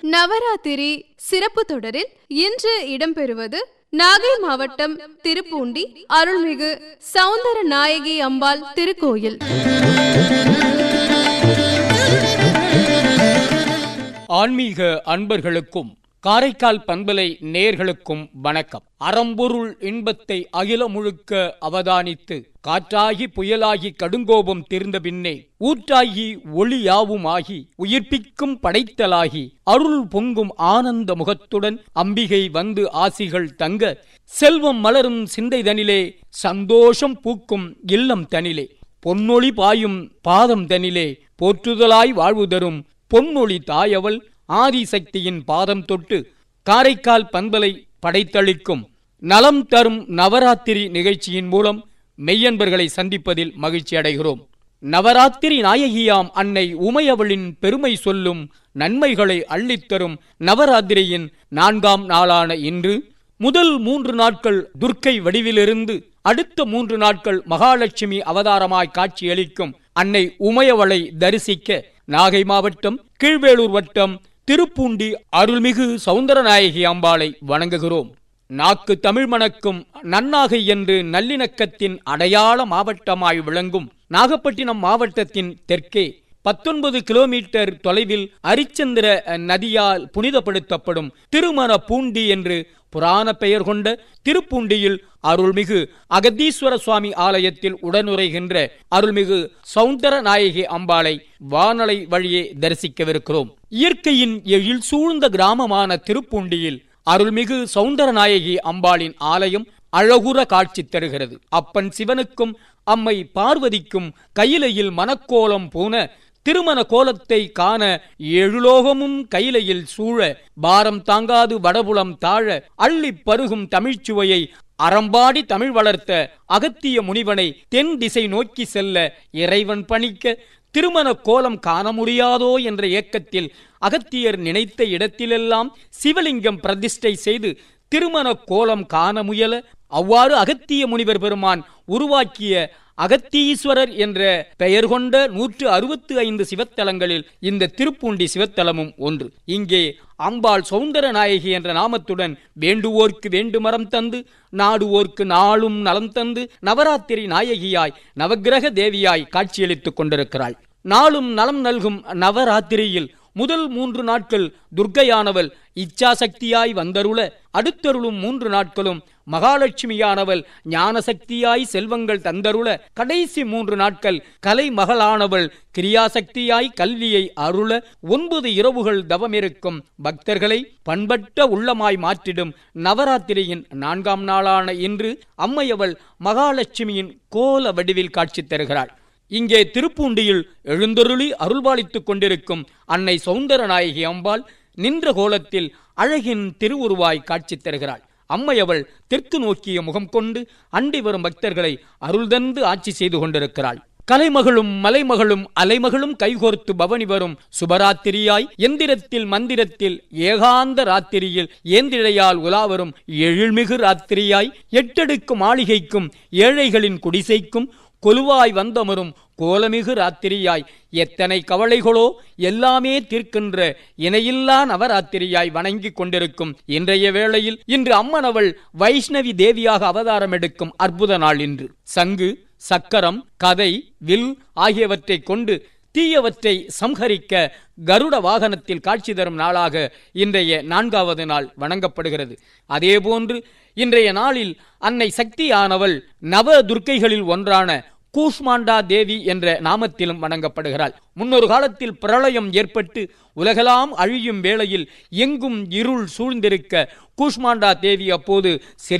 நவராத்திரி சிறப்பு தொடரில் இன்று இடம்பெறுவது நாகை மாவட்டம் திருப்பூண்டி அருள்மிகு சௌந்தர நாயகி அம்பாள் திருக்கோயில் ஆன்மீக அன்பர்களுக்கும் காரைக்கால் பண்பலை நேர்களுக்கும் வணக்கம் அறம்பொருள் இன்பத்தை அகில முழுக்க அவதானித்து காற்றாகி புயலாகி கடுங்கோபம் தீர்ந்த பின்னே ஊற்றாகி ஒளியாவுமாகி உயிர்ப்பிக்கும் படைத்தலாகி அருள் பொங்கும் ஆனந்த முகத்துடன் அம்பிகை வந்து ஆசிகள் தங்க செல்வம் மலரும் சிந்தைதனிலே சந்தோஷம் பூக்கும் இல்லம் தனிலே பொன்னொளி பாயும் பாதம் தனிலே போற்றுதலாய் வாழ்வு தரும் பொன்னொளி தாயவள் ஆதிசக்தியின் பாதம் தொட்டு காரைக்கால் பண்பலை படைத்தளிக்கும் நலம் தரும் நவராத்திரி நிகழ்ச்சியின் மூலம் மெய்யன்பர்களை சந்திப்பதில் மகிழ்ச்சி அடைகிறோம் நவராத்திரி நாயகியாம் அன்னை உமையவளின் பெருமை சொல்லும் நன்மைகளை அள்ளித்தரும் நவராத்திரியின் நான்காம் நாளான இன்று முதல் மூன்று நாட்கள் துர்க்கை வடிவிலிருந்து அடுத்த மூன்று நாட்கள் மகாலட்சுமி அவதாரமாய் காட்சியளிக்கும் அன்னை உமையவளை தரிசிக்க நாகை மாவட்டம் கீழ்வேளூர் வட்டம் திருப்பூண்டி அருள்மிகு சௌந்தரநாயகி அம்பாளை வணங்குகிறோம் நாக்கு தமிழ் மணக்கும் நன்னாகை என்று நல்லிணக்கத்தின் அடையாள மாவட்டமாய் விளங்கும் நாகப்பட்டினம் மாவட்டத்தின் தெற்கே பத்தொன்பது கிலோமீட்டர் தொலைவில் அரிச்சந்திர நதியால் புனிதப்படுத்தப்படும் திருமண பூண்டி என்று புராண பெயர் கொண்ட திருப்பூண்டியில் அருள்மிகு அகதீஸ்வர சுவாமி ஆலயத்தில் உடனுரைகின்ற அருள்மிகு சௌந்தர நாயகி அம்பாளை வானலை வழியே தரிசிக்கவிருக்கிறோம் இயற்கையின் எழில் சூழ்ந்த கிராமமான திருப்பூண்டியில் அருள்மிகு சௌந்தர நாயகி அம்பாளின் ஆலயம் அழகுற காட்சி தருகிறது அப்பன் சிவனுக்கும் அம்மை பார்வதிக்கும் கையிலையில் மனக்கோலம் பூன திருமண கோலத்தை காண எழுலோகமும் கையிலையில் சூழ பாரம் தாங்காது வடபுலம் தாழ அள்ளி பருகும் தமிழ்ச்சுவையை அறம்பாடி தமிழ் வளர்த்த அகத்திய முனிவனை தென் திசை நோக்கி செல்ல இறைவன் பணிக்க திருமண கோலம் காண முடியாதோ என்ற ஏக்கத்தில் அகத்தியர் நினைத்த இடத்திலெல்லாம் சிவலிங்கம் பிரதிஷ்டை செய்து திருமண கோலம் காண முயல அவ்வாறு அகத்திய முனிவர் பெருமான் உருவாக்கிய அகத்தீஸ்வரர் என்ற பெயர் கொண்ட நூற்று அறுபத்து ஐந்து சிவத்தலங்களில் இந்த திருப்பூண்டி சிவத்தலமும் ஒன்று இங்கே அம்பாள் சௌந்தர நாயகி என்ற நாமத்துடன் வேண்டுவோர்க்கு வேண்டுமரம் தந்து நாடுவோர்க்கு நாளும் நலம் தந்து நவராத்திரி நாயகியாய் நவக்கிரக தேவியாய் காட்சியளித்துக் கொண்டிருக்கிறாள் நாளும் நலம் நல்கும் நவராத்திரியில் முதல் மூன்று நாட்கள் துர்க்கையானவள் இச்சாசக்தியாய் வந்தருள அடுத்தருளும் மூன்று நாட்களும் மகாலட்சுமியானவள் ஞானசக்தியாய் செல்வங்கள் தந்தருள கடைசி மூன்று நாட்கள் கலை மகளானவள் கிரியாசக்தியாய் கல்வியை அருள ஒன்பது இரவுகள் தவமிருக்கும் பக்தர்களை பண்பட்ட உள்ளமாய் மாற்றிடும் நவராத்திரியின் நான்காம் நாளான இன்று அம்மையவள் மகாலட்சுமியின் கோல வடிவில் காட்சி தருகிறாள் இங்கே திருப்பூண்டியில் எழுந்தருளி அருள்பாலித்துக் கொண்டிருக்கும் அன்னை சௌந்தரநாயகி அம்பாள் நின்ற கோலத்தில் அழகின் திருவுருவாய் காட்சி தருகிறாள் அம்மையவள் தெற்கு நோக்கிய முகம் கொண்டு அண்டி வரும் பக்தர்களை அருள்தந்து ஆட்சி செய்து கொண்டிருக்கிறாள் கலைமகளும் மலைமகளும் அலைமகளும் கைகோர்த்து பவனி வரும் சுபராத்திரியாய் எந்திரத்தில் மந்திரத்தில் ஏகாந்த ராத்திரியில் ஏந்திழையால் உலாவரும் எழில்மிகு ராத்திரியாய் எட்டடுக்கு மாளிகைக்கும் ஏழைகளின் குடிசைக்கும் கொலுவாய் வந்தமரும் கோலமிகு ராத்திரியாய் எத்தனை கவலைகளோ எல்லாமே தீர்க்கின்ற இணையில்லா நவராத்திரியாய் வணங்கிக் கொண்டிருக்கும் இன்றைய வேளையில் இன்று அம்மனவள் வைஷ்ணவி தேவியாக அவதாரம் எடுக்கும் அற்புத நாள் இன்று சங்கு சக்கரம் கதை வில் ஆகியவற்றை கொண்டு தீயவற்றை சம்ஹரிக்க கருட வாகனத்தில் காட்சி தரும் நாளாக இன்றைய நான்காவது நாள் வணங்கப்படுகிறது அதேபோன்று இன்றைய நாளில் அன்னை சக்தியானவள் நவ துர்க்கைகளில் ஒன்றான கூஷ்மாண்டா தேவி என்ற நாமத்திலும் வணங்கப்படுகிறாள் முன்னொரு காலத்தில் பிரளயம் ஏற்பட்டு உலகெல்லாம் அழியும் வேளையில் எங்கும் இருள் சூழ்ந்திருக்க கூஷ்மாண்டா தேவி அப்போது